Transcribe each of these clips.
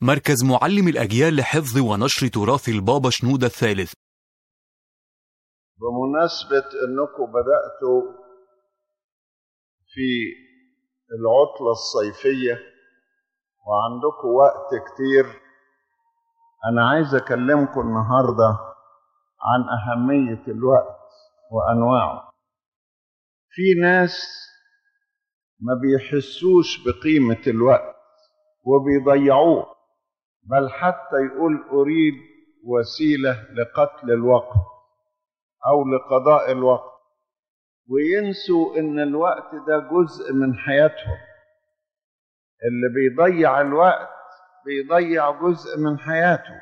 مركز معلم الأجيال لحفظ ونشر تراث البابا شنودة الثالث بمناسبة أنكم بدأتوا في العطلة الصيفية وعندكم وقت كتير أنا عايز أكلمكم النهاردة عن أهمية الوقت وأنواعه في ناس ما بيحسوش بقيمة الوقت وبيضيعوه بل حتى يقول أريد وسيلة لقتل الوقت أو لقضاء الوقت وينسوا إن الوقت ده جزء من حياتهم اللي بيضيع الوقت بيضيع جزء من حياته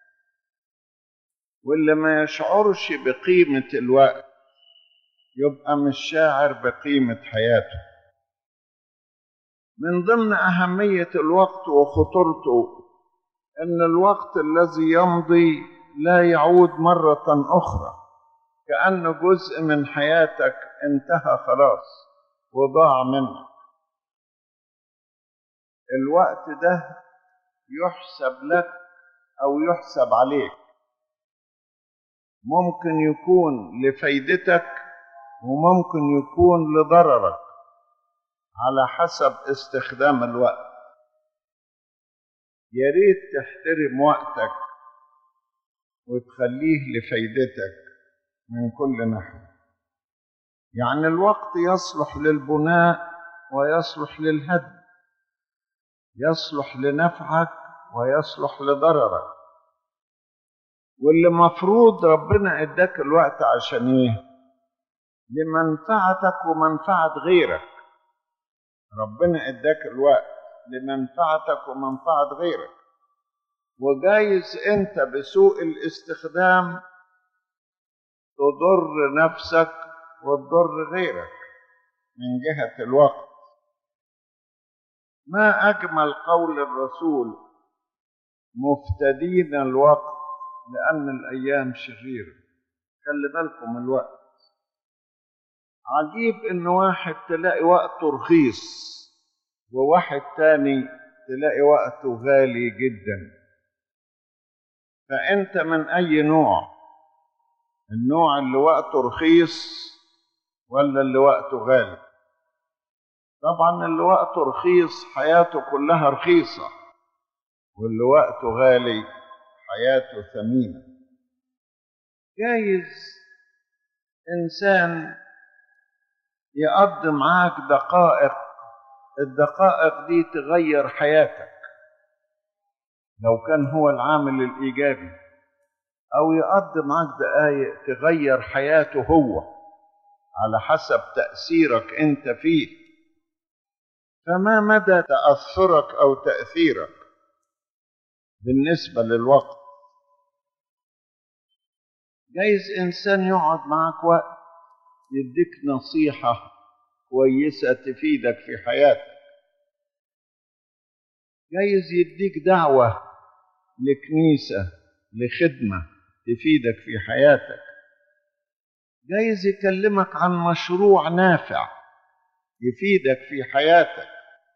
واللي ما يشعرش بقيمة الوقت يبقى مش شاعر بقيمة حياته من ضمن أهمية الوقت وخطورته أن الوقت الذي يمضي لا يعود مرة أخرى كأنه جزء من حياتك انتهى خلاص وضاع منك الوقت ده يحسب لك أو يحسب عليك ممكن يكون لفايدتك وممكن يكون لضررك على حسب استخدام الوقت يا ريت تحترم وقتك وتخليه لفايدتك من كل ناحية يعني الوقت يصلح للبناء ويصلح للهدم يصلح لنفعك ويصلح لضررك واللي مفروض ربنا اداك الوقت عشان ايه لمنفعتك ومنفعة غيرك ربنا اداك الوقت لمنفعتك ومنفعة غيرك وجايز انت بسوء الاستخدام تضر نفسك وتضر غيرك من جهة الوقت ما أجمل قول الرسول مفتدين الوقت لأن الأيام شريرة خلي بالكم الوقت عجيب إن واحد تلاقي وقته رخيص وواحد تاني تلاقي وقته غالي جدا فأنت من أي نوع النوع اللي وقته رخيص ولا اللي وقته غالي طبعا اللي وقته رخيص حياته كلها رخيصة واللي وقته غالي حياته ثمينة جايز إنسان يقضي معاك دقائق الدقائق دي تغير حياتك لو كان هو العامل الإيجابي أو يقضي معاك دقايق تغير حياته هو على حسب تأثيرك أنت فيه فما مدى تأثرك أو تأثيرك بالنسبة للوقت جايز إنسان يقعد معك وقت يديك نصيحة كويسة تفيدك في حياتك جايز يديك دعوة لكنيسة لخدمة تفيدك في حياتك جايز يكلمك عن مشروع نافع يفيدك في حياتك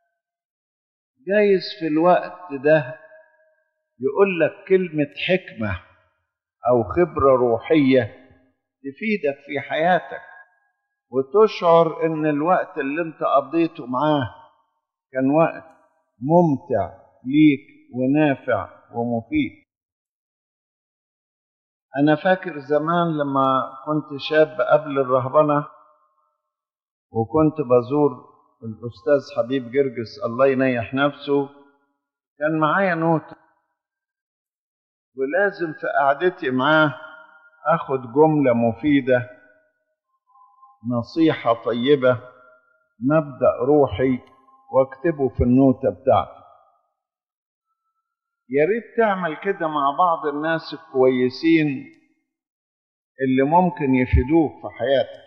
جايز في الوقت ده يقول لك كلمة حكمة أو خبرة روحية تفيدك في حياتك وتشعر إن الوقت اللي أنت قضيته معاه كان وقت ممتع ليك ونافع ومفيد أنا فاكر زمان لما كنت شاب قبل الرهبنة وكنت بزور الأستاذ حبيب جرجس الله ينيح نفسه كان معايا نوتة ولازم في قعدتي معاه أخد جملة مفيدة نصيحة طيبة مبدأ روحي واكتبه في النوتة بتاعتي يا ريت تعمل كده مع بعض الناس الكويسين اللي ممكن يفيدوك في حياتك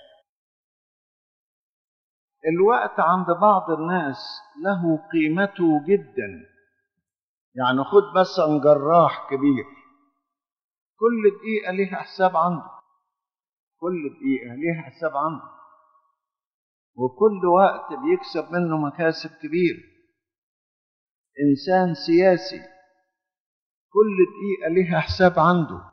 الوقت عند بعض الناس له قيمته جدا يعني خد مثلا جراح كبير كل دقيقة ليها حساب عنده كل دقيقة ليها حساب عنده وكل وقت بيكسب منه مكاسب كبيرة إنسان سياسي كل دقيقة لها حساب عنده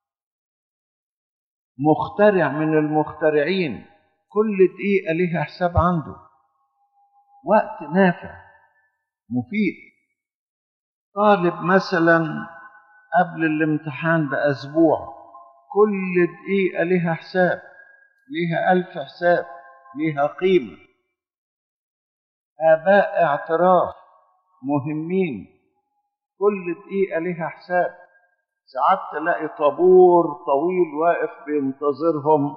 مخترع من المخترعين كل دقيقة لها حساب عنده وقت نافع مفيد طالب مثلا قبل الامتحان بأسبوع كل دقيقة لها حساب لها ألف حساب لها قيمة آباء اعتراف مهمين كل دقيقة لها حساب ساعات تلاقي طابور طويل واقف بينتظرهم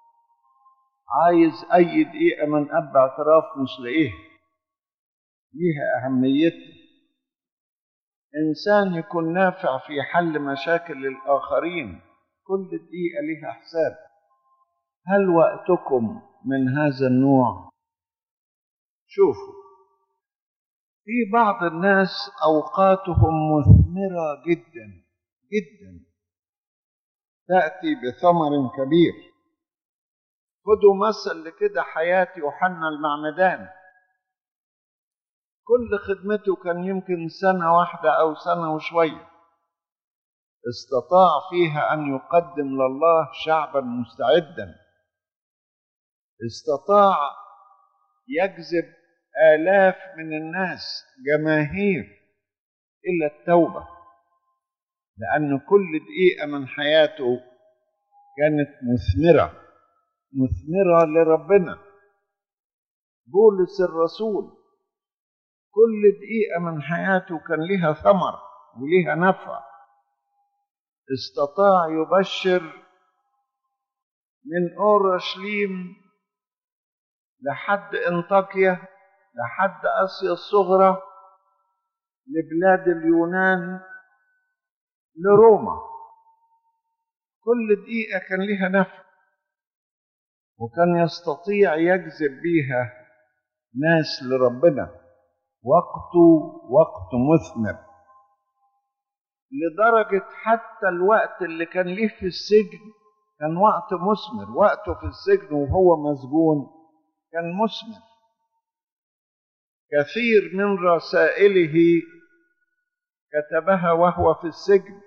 عايز أي دقيقة من أب اعتراف مش لاقيها ليها أهميتها إنسان يكون نافع في حل مشاكل الآخرين كل دقيقة لها حساب هل وقتكم من هذا النوع شوفوا في بعض الناس أوقاتهم مثمرة جدا جدا تأتي بثمر كبير خدوا مثل لكده حياة يوحنا المعمدان كل خدمته كان يمكن سنة واحدة أو سنة وشوية استطاع فيها أن يقدم لله شعبا مستعدا استطاع يجذب آلاف من الناس جماهير إلى التوبة لأن كل دقيقة من حياته كانت مثمرة مثمرة لربنا بولس الرسول كل دقيقة من حياته كان لها ثمر ولها نفع استطاع يبشر من أورشليم لحد انطاكيا لحد اسيا الصغرى لبلاد اليونان لروما كل دقيقه كان لها نفع وكان يستطيع يجذب بيها ناس لربنا وقته وقت مثمر لدرجة حتى الوقت اللي كان ليه في السجن كان وقت مثمر وقته في السجن وهو مسجون كان مثمر كثير من رسائله كتبها وهو في السجن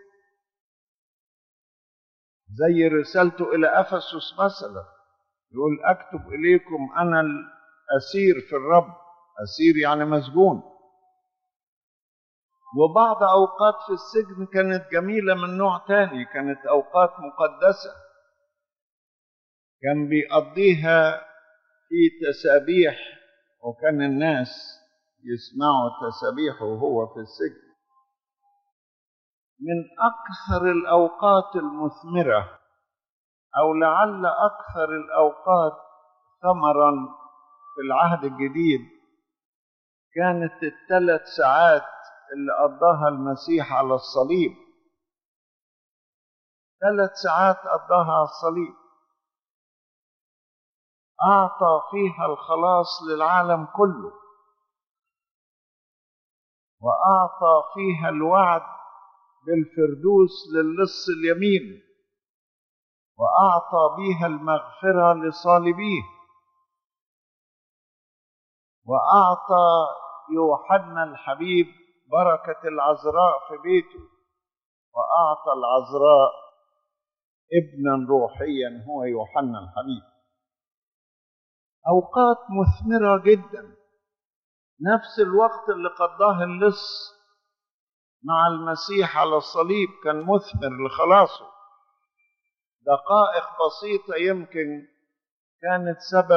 زي رسالته إلى أفسس مثلا يقول أكتب إليكم أنا الأسير في الرب أسير يعني مسجون وبعض أوقات في السجن كانت جميلة من نوع تاني كانت أوقات مقدسة كان بيقضيها في تسابيح وكان الناس يسمعوا تسابيحه وهو في السجن من أكثر الأوقات المثمرة أو لعل أكثر الأوقات ثمرا في العهد الجديد كانت الثلاث ساعات اللي قضاها المسيح على الصليب ثلاث ساعات قضاها على الصليب أعطى فيها الخلاص للعالم كله وأعطى فيها الوعد بالفردوس للص اليمين وأعطى بها المغفرة لصالبيه وأعطى يوحنا الحبيب بركة العذراء في بيته وأعطى العذراء ابنا روحيا هو يوحنا الحبيب أوقات مثمرة جدا نفس الوقت اللي قضاه اللص مع المسيح على الصليب كان مثمر لخلاصه دقائق بسيطة يمكن كانت سبب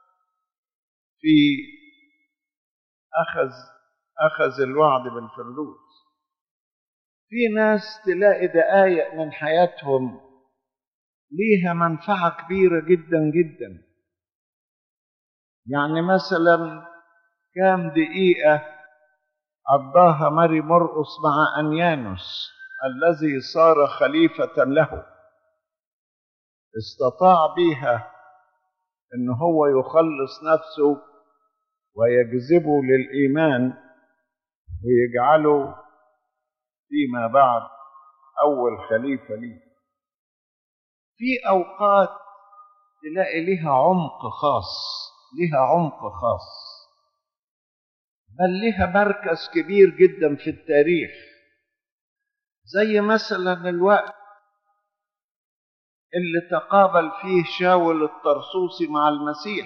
في أخذ أخذ الوعد بالفردوس في ناس تلاقي دقايق من حياتهم ليها منفعة كبيرة جدا جدا يعني مثلا كام دقيقة قضاها ماري مرقس مع أنيانوس الذي صار خليفة له استطاع بها ان هو يخلص نفسه ويجذبه للايمان ويجعله فيما بعد اول خليفه ليه في اوقات تلاقي لها عمق خاص لها عمق خاص بل لها مركز كبير جدا في التاريخ زي مثلا الوقت اللي تقابل فيه شاول الطرسوسي مع المسيح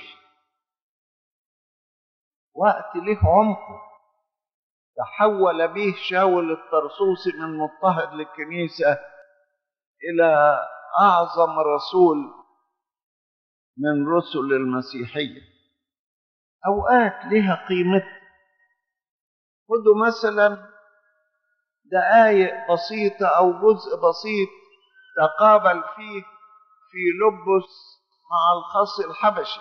وقت له عمقه تحول به شاول الطرسوسي من مضطهد للكنيسة إلى أعظم رسول من رسل المسيحية أوقات لها قيمتها خدوا مثلا دقايق بسيطة أو جزء بسيط تقابل فيه في لبس مع الخص الحبشي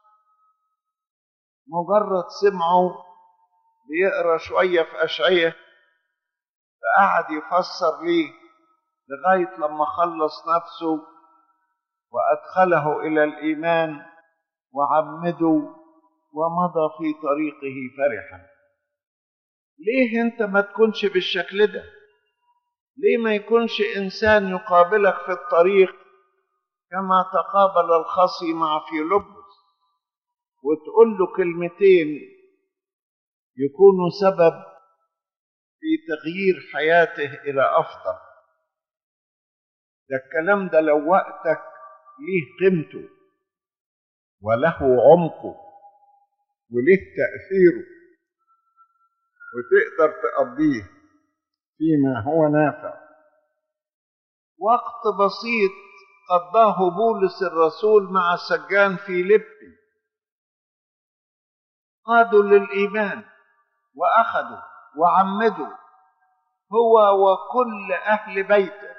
مجرد سمعه بيقرا شوية في أشعية فقعد يفسر ليه لغاية لما خلص نفسه وأدخله إلى الإيمان وعمده ومضى في طريقه فرحا ليه أنت ما تكونش بالشكل ده ليه ما يكونش إنسان يقابلك في الطريق كما تقابل الخصي مع فيلبس وتقول له كلمتين يكونوا سبب في تغيير حياته إلى أفضل ده الكلام ده لو وقتك ليه قيمته وله عمقه وليه تأثيره وتقدر تقضيه فيما هو نافع وقت بسيط قضاه بولس الرسول مع سجان فيليبي قادوا للإيمان وأخذوا وعمدوا هو وكل أهل بيته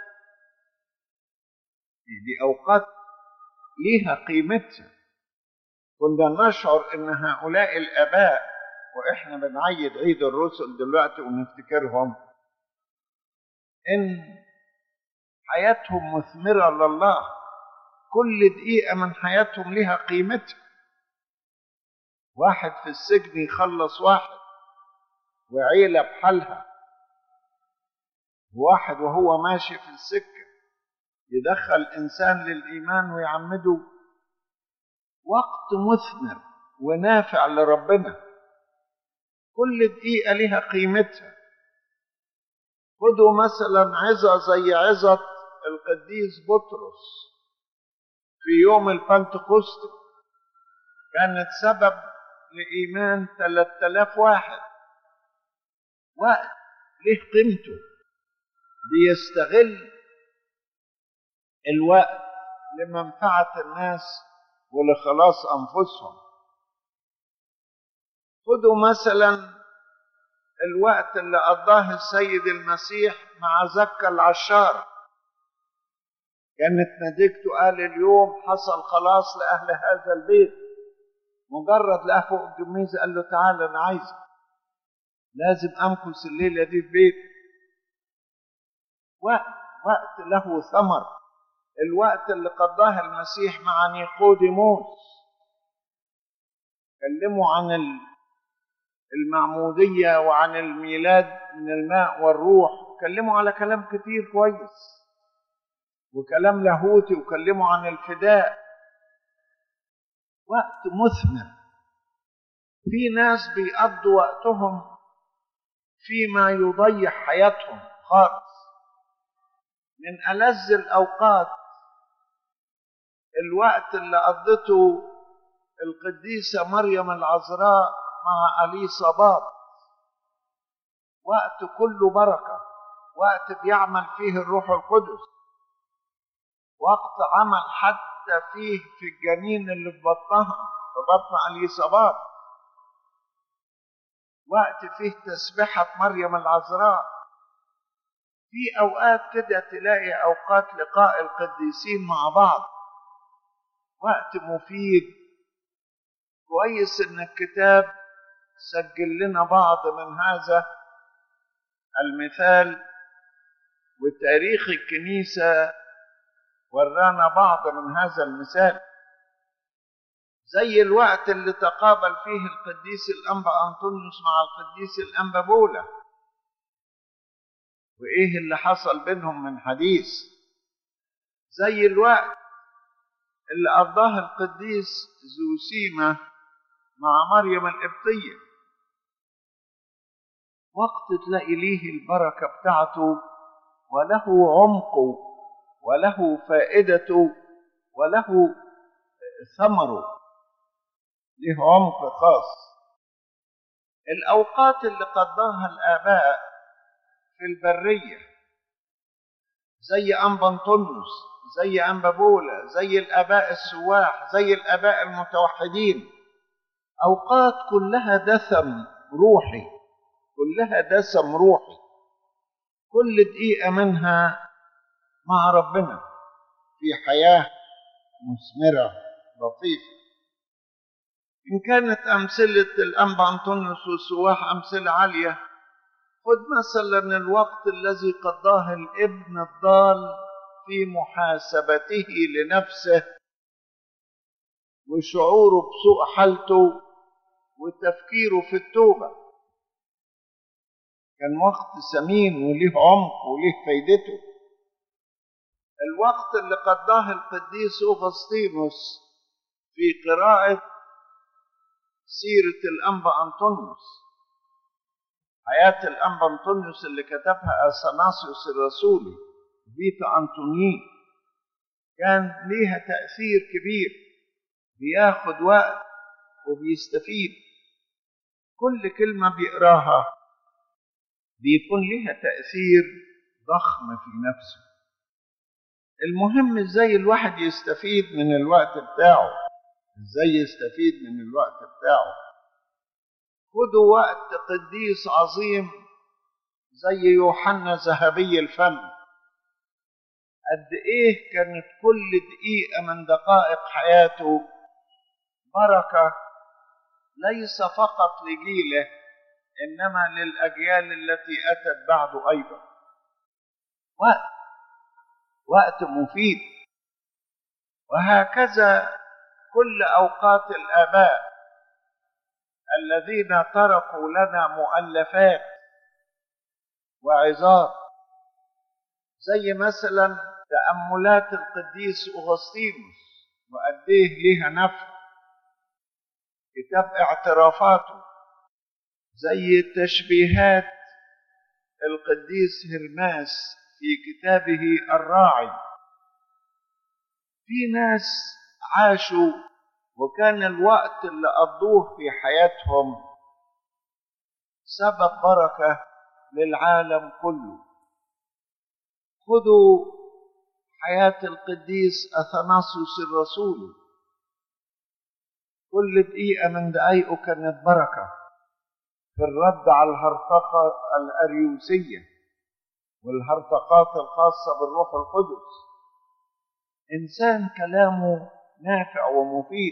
دي أوقات ليها قيمتها كنا نشعر أن هؤلاء الآباء وإحنا بنعيد عيد الرسل دلوقتي ونفتكرهم إن حياتهم مثمرة لله كل دقيقة من حياتهم لها قيمتها واحد في السجن يخلص واحد وعيلة بحالها واحد وهو ماشي في السكة يدخل إنسان للإيمان ويعمده وقت مثمر ونافع لربنا كل دقيقة لها قيمتها خدوا مثلا عظة زي عظة القديس بطرس في يوم البنتقسط كانت سبب لإيمان 3000 واحد وقت له قيمته بيستغل الوقت لمنفعة الناس ولخلاص أنفسهم خدوا مثلا الوقت اللي قضاه السيد المسيح مع زكا العشار كانت نتيجته قال اليوم حصل خلاص لأهل هذا البيت مجرد لقاه فوق الجميزة قال له تعالى أنا عايزك لازم أمكث الليلة دي في بيتي وقت وقت له ثمر الوقت اللي قضاه المسيح مع نيقوديموس كلموا عن المعمودية وعن الميلاد من الماء والروح كلموا على كلام كتير كويس وكلام لاهوتي وكلموا عن الفداء وقت مثمر في ناس بيقضوا وقتهم فيما يضيع حياتهم خالص من ألذ الأوقات الوقت اللي قضته القديسة مريم العذراء مع أليصابات وقت كله بركة وقت بيعمل فيه الروح القدس وقت عمل حتى فيه في الجنين اللي في بطنها في بطن أليصابات وقت فيه تسبحة مريم العذراء في أوقات كده تلاقي أوقات لقاء القديسين مع بعض وقت مفيد كويس إن الكتاب سجل لنا بعض من هذا المثال وتاريخ الكنيسة ورانا بعض من هذا المثال زي الوقت اللي تقابل فيه القديس الأنبا أنطونيوس مع القديس الأنبا بولا وإيه اللي حصل بينهم من حديث زي الوقت اللي قضاه القديس زوسيمة مع مريم القبطية وقت تلاقي ليه البركة بتاعته وله عمقه وله فائدته وله ثمره له عمق خاص الأوقات اللي قضاها الآباء في البرية زي أنبنطونيوس زي أنبابولا زي الآباء السواح زي الآباء المتوحدين أوقات كلها دسم روحي كلها دسم روحي كل دقيقة منها مع ربنا في حياة مثمرة لطيفة إن كانت أمثلة الأنبا أنطونيوس والسواح أمثلة عالية خذ مثلا الوقت الذي قضاه الابن الضال في محاسبته لنفسه وشعوره بسوء حالته وتفكيره في التوبة كان وقت ثمين وليه عمق وليه فايدته الوقت اللي قضاه القديس أوغسطينوس في قراءة سيرة الأنبا أنطونيوس حياة الأنبا أنطونيوس اللي كتبها أثناسيوس الرسولي فيتا أنطونيين كان ليها تأثير كبير بياخد وقت وبيستفيد كل كلمة بيقراها بيكون لها تأثير ضخم في نفسه المهم ازاي الواحد يستفيد من الوقت بتاعه ازاي يستفيد من الوقت بتاعه خدوا وقت قديس عظيم زي يوحنا ذهبي الفم قد ايه كانت كل دقيقة من دقائق حياته بركة ليس فقط لجيله انما للاجيال التي اتت بعده ايضا وقت وقت مفيد وهكذا كل اوقات الاباء الذين تركوا لنا مؤلفات وعظات زي مثلا تاملات القديس اغسطينوس وقد ايه ليها نفع كتاب اعترافاته زي تشبيهات القديس هرماس في كتابه الراعي في ناس عاشوا وكان الوقت اللي قضوه في حياتهم سبب بركة للعالم كله خذوا حياة القديس أثناسيوس الرسولي كل دقيقة من دقايقه كانت بركة في الرد على الهرطقة الأريوسية والهرطقات الخاصة بالروح القدس إنسان كلامه نافع ومفيد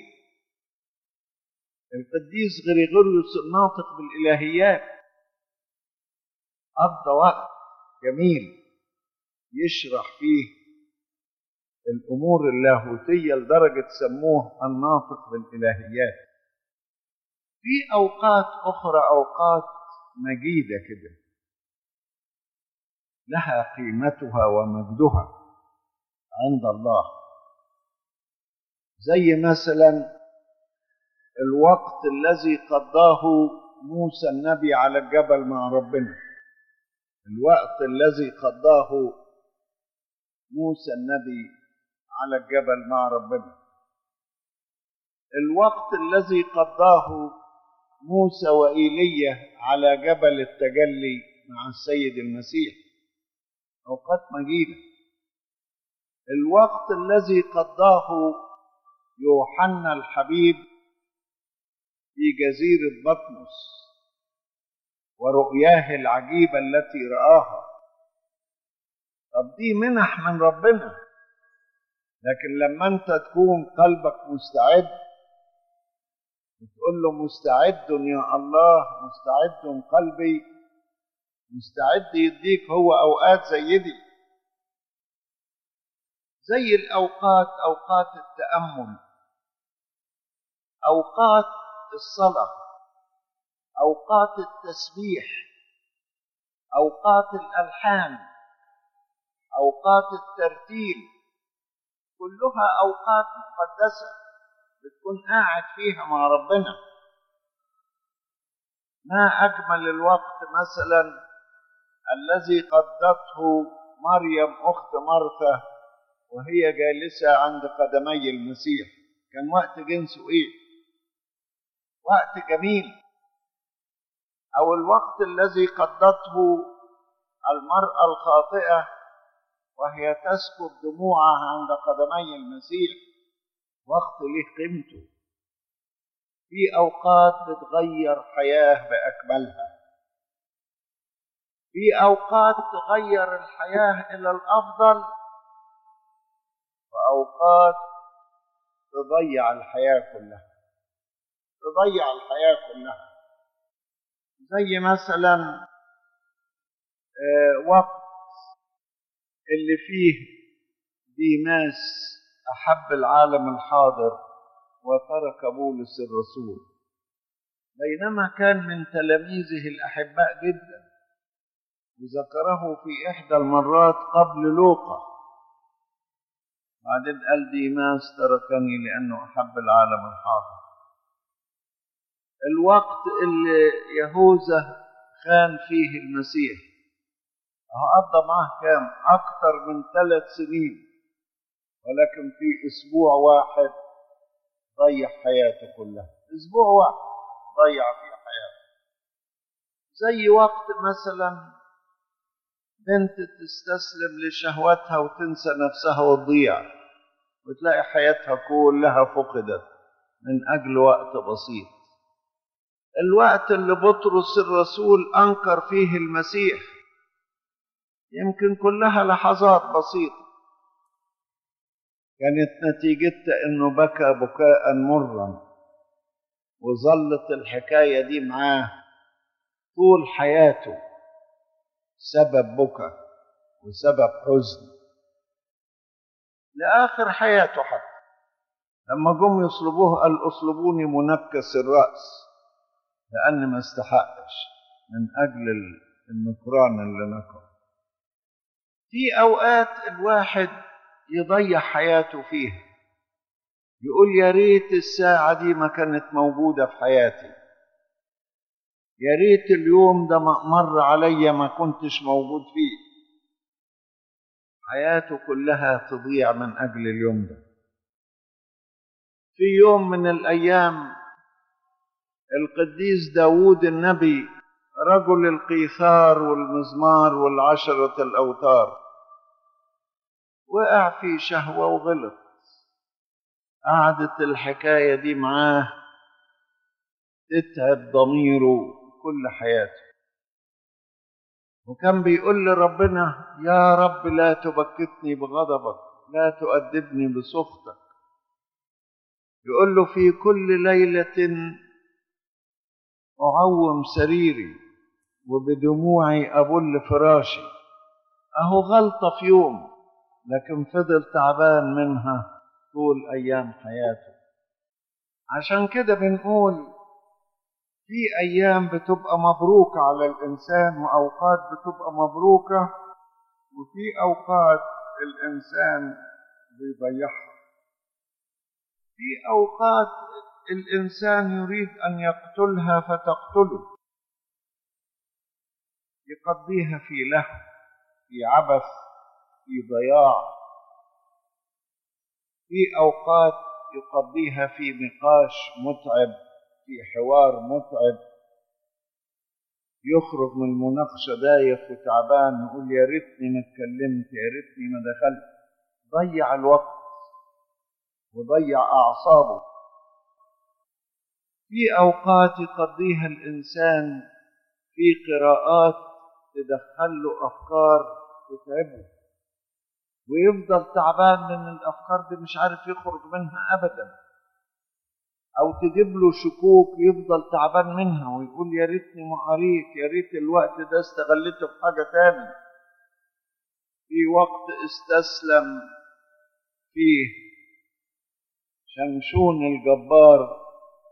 القديس غريغوريوس الناطق بالإلهيات قضى وقت جميل يشرح فيه الأمور اللاهوتية لدرجة سموه الناطق بالإلهيات في أوقات أخرى أوقات مجيدة كده لها قيمتها ومجدها عند الله زي مثلا الوقت الذي قضاه موسى النبي على الجبل مع ربنا الوقت الذي قضاه موسى النبي على الجبل مع ربنا الوقت الذي قضاه موسى وإيليا على جبل التجلي مع السيد المسيح أوقات مجيدة الوقت الذي قضاه يوحنا الحبيب في جزيرة بطمس ورؤياه العجيبة التي رآها طب دي منح من ربنا لكن لما انت تكون قلبك مستعد وتقول له مستعد يا الله مستعد قلبي مستعد يديك هو اوقات زي دي زي الاوقات اوقات التامل اوقات الصلاه اوقات التسبيح اوقات الالحان اوقات الترتيل كلها اوقات مقدسه بتكون قاعد فيها مع ربنا ما اجمل الوقت مثلا الذي قضته مريم أخت مرثا وهي جالسة عند قدمي المسيح كان وقت جنسه إيه؟ وقت جميل أو الوقت الذي قضته المرأة الخاطئة وهي تسكب دموعها عند قدمي المسيح وقت له قيمته في أوقات بتغير حياة بأكملها في أوقات تغير الحياة إلى الأفضل وأوقات تضيع الحياة كلها تضيع الحياة كلها زي مثلا وقت اللي فيه ديماس أحب العالم الحاضر وترك بولس الرسول بينما كان من تلاميذه الأحباء جدا وذكره في إحدى المرات قبل لوقا بعدين قال ديماس تركني لأنه أحب العالم الحاضر الوقت اللي يهوذا خان فيه المسيح قضى معاه كام أكثر من ثلاث سنين ولكن في أسبوع واحد ضيع حياته كلها أسبوع واحد ضيع فيه حياته زي وقت مثلا بنت تستسلم لشهوتها وتنسى نفسها وتضيع وتلاقي حياتها كلها فقدت من أجل وقت بسيط الوقت اللي بطرس الرسول أنكر فيه المسيح يمكن كلها لحظات بسيطة كانت نتيجتها انه بكى بكاء مرا وظلت الحكاية دي معاه طول حياته سبب بكى وسبب حزن لآخر حياته حتى لما جم يصلبوه قال اصلبوني منكس الرأس لأن ما استحقش من أجل النكران اللي نكر في أوقات الواحد يضيع حياته فيها يقول يا ريت الساعة دي ما كانت موجودة في حياتي يا ريت اليوم ده مر عليا ما كنتش موجود فيه حياته كلها تضيع من أجل اليوم ده في يوم من الأيام القديس داود النبي رجل القيثار والمزمار والعشرة الأوتار وقع في شهوة وغلط قعدت الحكاية دي معاه تتعب ضميره كل حياته وكان بيقول لربنا يا رب لا تبكتني بغضبك لا تؤدبني بسخطك يقول له في كل ليلة أعوم سريري وبدموعي أبل فراشي أهو غلطة في يوم لكن فضل تعبان منها طول أيام حياته عشان كده بنقول في أيام بتبقى مبروكة على الإنسان وأوقات بتبقى مبروكة وفي أوقات الإنسان بيضيعها في أوقات الإنسان يريد أن يقتلها فتقتله يقضيها في لهو في عبث في ضياع في أوقات يقضيها في نقاش متعب في حوار متعب يخرج من المناقشة دايخ وتعبان يقول يا ريتني ما اتكلمت يا ريتني ما دخلت ضيع الوقت وضيع أعصابه في أوقات يقضيها الإنسان في قراءات تدخل له أفكار تتعبه ويفضل تعبان من الأفكار دي مش عارف يخرج منها أبدا أو تجيب له شكوك يفضل تعبان منها ويقول يا ريتني ما قريت يا ريت الوقت ده استغلته في حاجة تاني في وقت استسلم فيه شمشون الجبار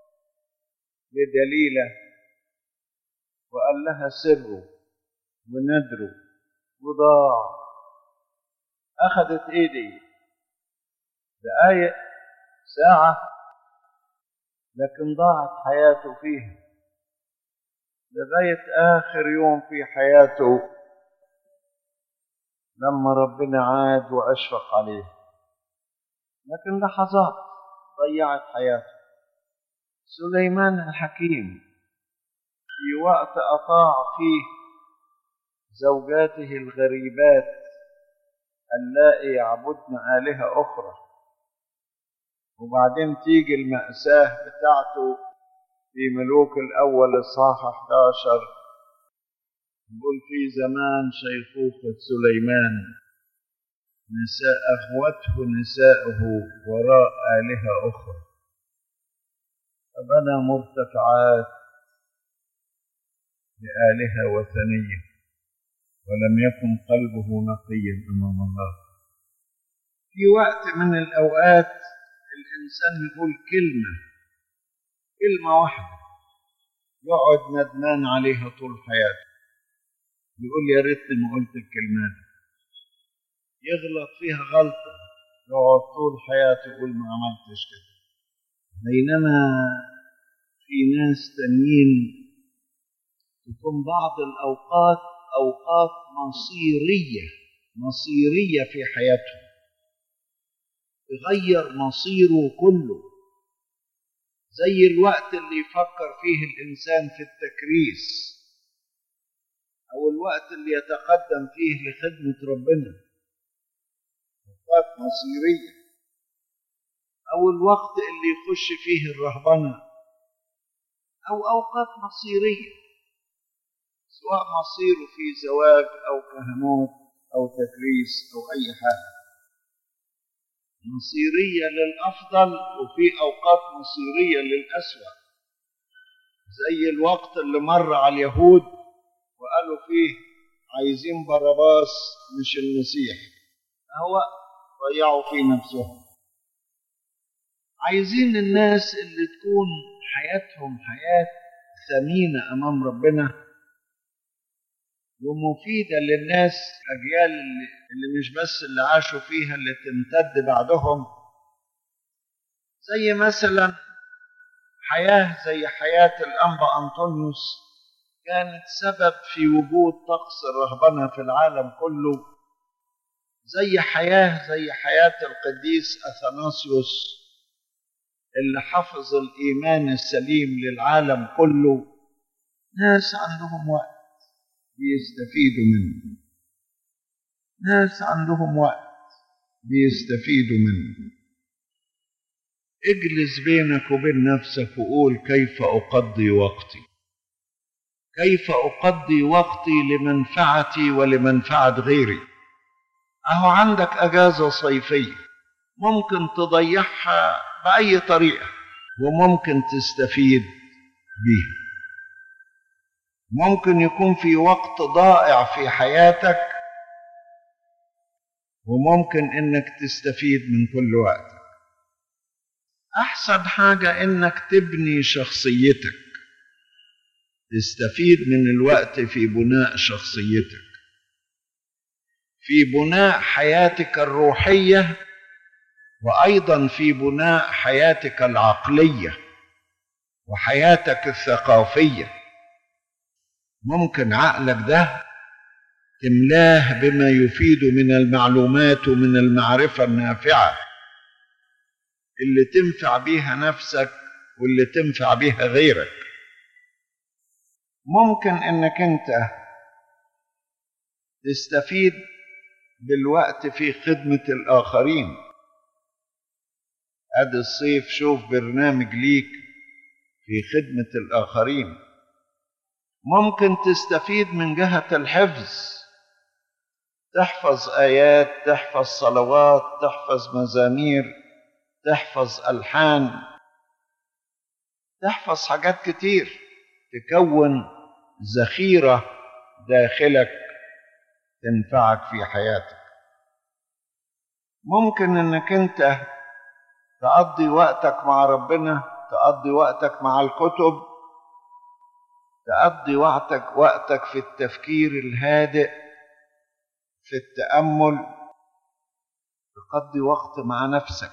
لدليلة وقال لها سره وندره وضاع أخذت إيدي دقايق ساعة لكن ضاعت حياته فيها لغاية آخر يوم في حياته لما ربنا عاد وأشفق عليه لكن لحظات ضيعت حياته سليمان الحكيم في وقت أطاع فيه زوجاته الغريبات اللائي يعبدن آلهة أخرى وبعدين تيجي المأساة بتاعته في ملوك الأول إصحاح 11 يقول في زمان شيخوخة سليمان نساء أخوته نساءه وراء آلهة أخرى فبنى مرتفعات لآلهة وثنية ولم يكن قلبه نقيا أمام الله في وقت من الأوقات الإنسان يقول كلمة كلمة واحدة يقعد ندمان عليها طول حياته يقول يا ريتني ما قلت الكلمات يغلط فيها غلطة يقعد طول حياته يقول ما عملتش كده بينما في ناس تانيين تكون بعض الأوقات أوقات مصيرية مصيرية في حياتهم تغير مصيره كله زي الوقت اللي يفكر فيه الإنسان في التكريس أو الوقت اللي يتقدم فيه لخدمة ربنا أوقات مصيرية أو الوقت اللي يخش فيه الرهبنة أو أوقات مصيرية سواء مصيره في زواج أو كهنوت أو تكريس أو أي حاجة مصيرية للأفضل وفي أوقات مصيرية للأسوأ زي الوقت اللي مر على اليهود وقالوا فيه عايزين باراباس مش المسيح هو ضيعوا في نفسهم عايزين الناس اللي تكون حياتهم حياة ثمينة أمام ربنا ومفيدة للناس الأجيال اللي مش بس اللي عاشوا فيها اللي تمتد بعدهم زي مثلا حياة زي حياة الأنبا أنطونيوس كانت سبب في وجود طقس الرهبنة في العالم كله زي حياة زي حياة القديس أثناسيوس اللي حفظ الإيمان السليم للعالم كله ناس عندهم وقت بيستفيدوا منه ناس عندهم وقت بيستفيدوا منه اجلس بينك وبين نفسك وقول كيف أقضي وقتي كيف أقضي وقتي لمنفعتي ولمنفعة غيري أهو عندك أجازة صيفية ممكن تضيعها بأي طريقة وممكن تستفيد بيها ممكن يكون في وقت ضائع في حياتك وممكن انك تستفيد من كل وقتك احسن حاجه انك تبني شخصيتك تستفيد من الوقت في بناء شخصيتك في بناء حياتك الروحيه وايضا في بناء حياتك العقليه وحياتك الثقافيه ممكن عقلك ده تملاه بما يفيد من المعلومات ومن المعرفة النافعة اللي تنفع بيها نفسك واللي تنفع بيها غيرك ممكن انك انت تستفيد بالوقت في خدمة الآخرين ادي الصيف شوف برنامج ليك في خدمة الآخرين ممكن تستفيد من جهة الحفظ تحفظ آيات تحفظ صلوات تحفظ مزامير تحفظ ألحان تحفظ حاجات كتير تكون ذخيرة داخلك تنفعك في حياتك ممكن انك انت تقضي وقتك مع ربنا تقضي وقتك مع الكتب تقضي وقتك وقتك في التفكير الهادئ في التأمل تقضي وقت مع نفسك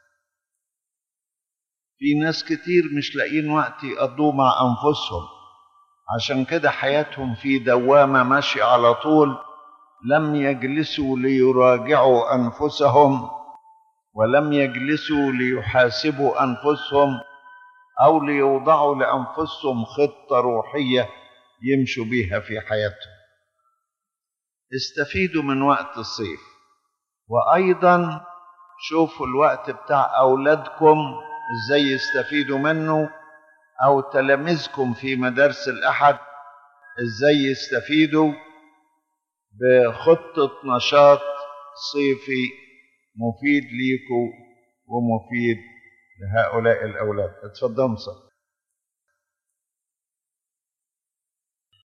في ناس كتير مش لاقيين وقت يقضوه مع أنفسهم عشان كده حياتهم في دوامة ماشية على طول لم يجلسوا ليراجعوا انفسهم ولم يجلسوا ليحاسبوا انفسهم او ليوضعوا لانفسهم خطه روحيه يمشوا بيها في حياتهم استفيدوا من وقت الصيف وايضا شوفوا الوقت بتاع اولادكم ازاي يستفيدوا منه او تلاميذكم في مدارس الاحد ازاي يستفيدوا بخطه نشاط صيفي مفيد ليكم ومفيد لهؤلاء الاولاد اتفضلوا صلوا